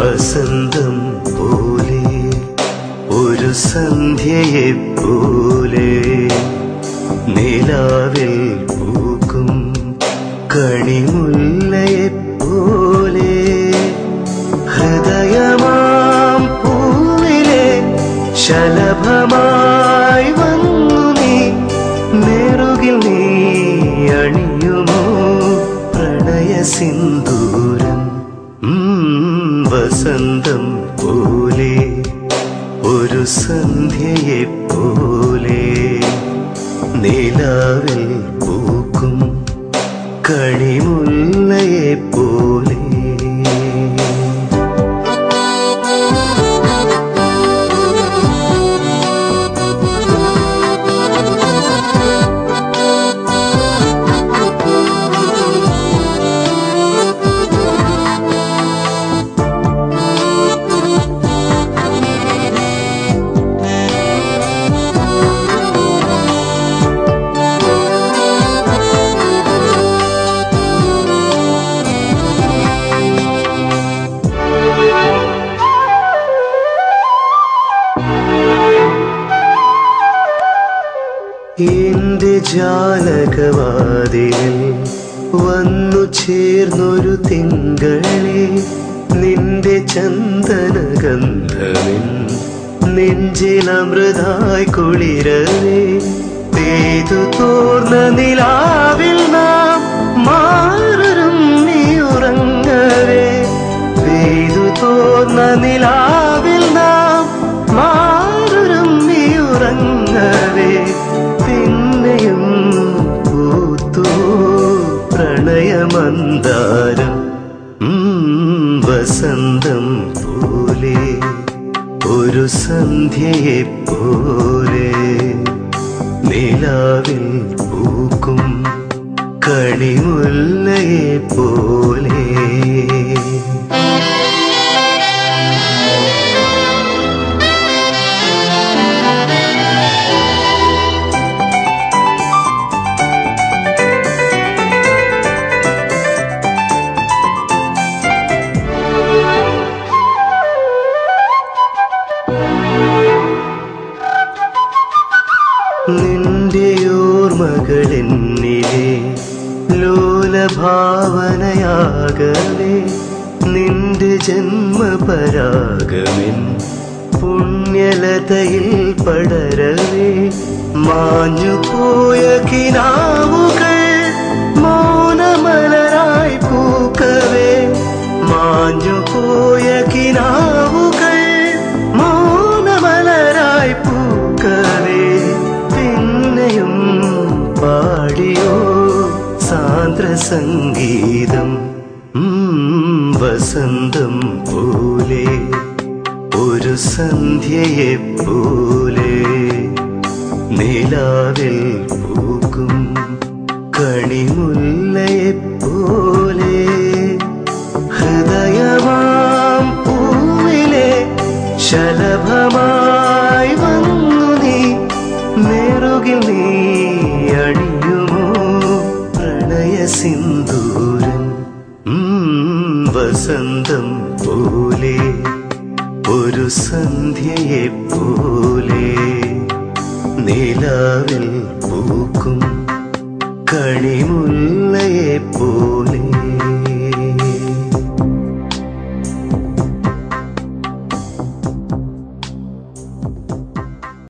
വസന്തം പോലെ ഒരു സന്ധ്യയെ പോലെ നിലാവിൽ പൂക്കും കണിമുല്ലയെ പോലെ ഹൃദയമാം പൂവിലെ ശലഭമായി വന്നു നീ നെറുകിൽ നീ അണിയുമോ പ്രണയ സിന്ദൂരം ഉം, വസന്തം പോലെ ഒരു സന്ധ്യയെ പോലെ നിലാവിൽ പൂക്കും കണിമുല്ലയെ പോലെ എന്റെ ജാലകവാതിൽ വന്നു ചേർന്നൊരു തിങ്കളെ നിന്റെ ചന്ദനഗന്ധമിൻ നെഞ്ചിലമൃതായി കുളിരവേ പെയ്തു തോർന്ന നിലാവിൽ നാം മാറും നീ ഉറങ്ങവേ പെയ്തു തോർന്ന നിലാവിൽ നാം മാറും നീ ഉറങ്ങവേ പിന്നെയും പൂത്തു പ്രണയമന്ദാരം ഉം, വസന്തം പോലെ ഒരു സന്ധ്യയെ പോലെ നിലാവിൽ പൂക്കും കണിമുല്ലയെ പോലെ നിന്റെ ഓർമ്മകളെന്നിലെ ലോലഭാവനയാകവേ നിന്റെ ജന്മപരാഗമിൻ പുണ്യലതയിൽ പടരവേ മാഞ്ഞുപോയ കിനാവുകൾ മൗനമലരായി പൂക്കവേ മാഞ്ഞുപോയ കിനാവുകൾ മൗനമലരായി പൂക്കവേ പിന്നെയും പാടിയോ സാന്ദ്ര സംഗീതം ഉം, വസന്തം പോലെ ഒരു സന്ധ്യയെ പോലെ നിലാവിൽ പൂക്കും കണിമുല്ലയെ പോലെ ഹൃദയമാം പൂവിലെ ശലഭമായി വന്നു നീ നെറുകിൽ നീ അണിയുമോ പ്രണയ സിന്ദൂരം ഉം, വസന്തം പോലെ ഒരു സന്ധ്യയെ പോലെ നിലാവിൽ പൂക്കും കണിമുല്ലയെ പോലെ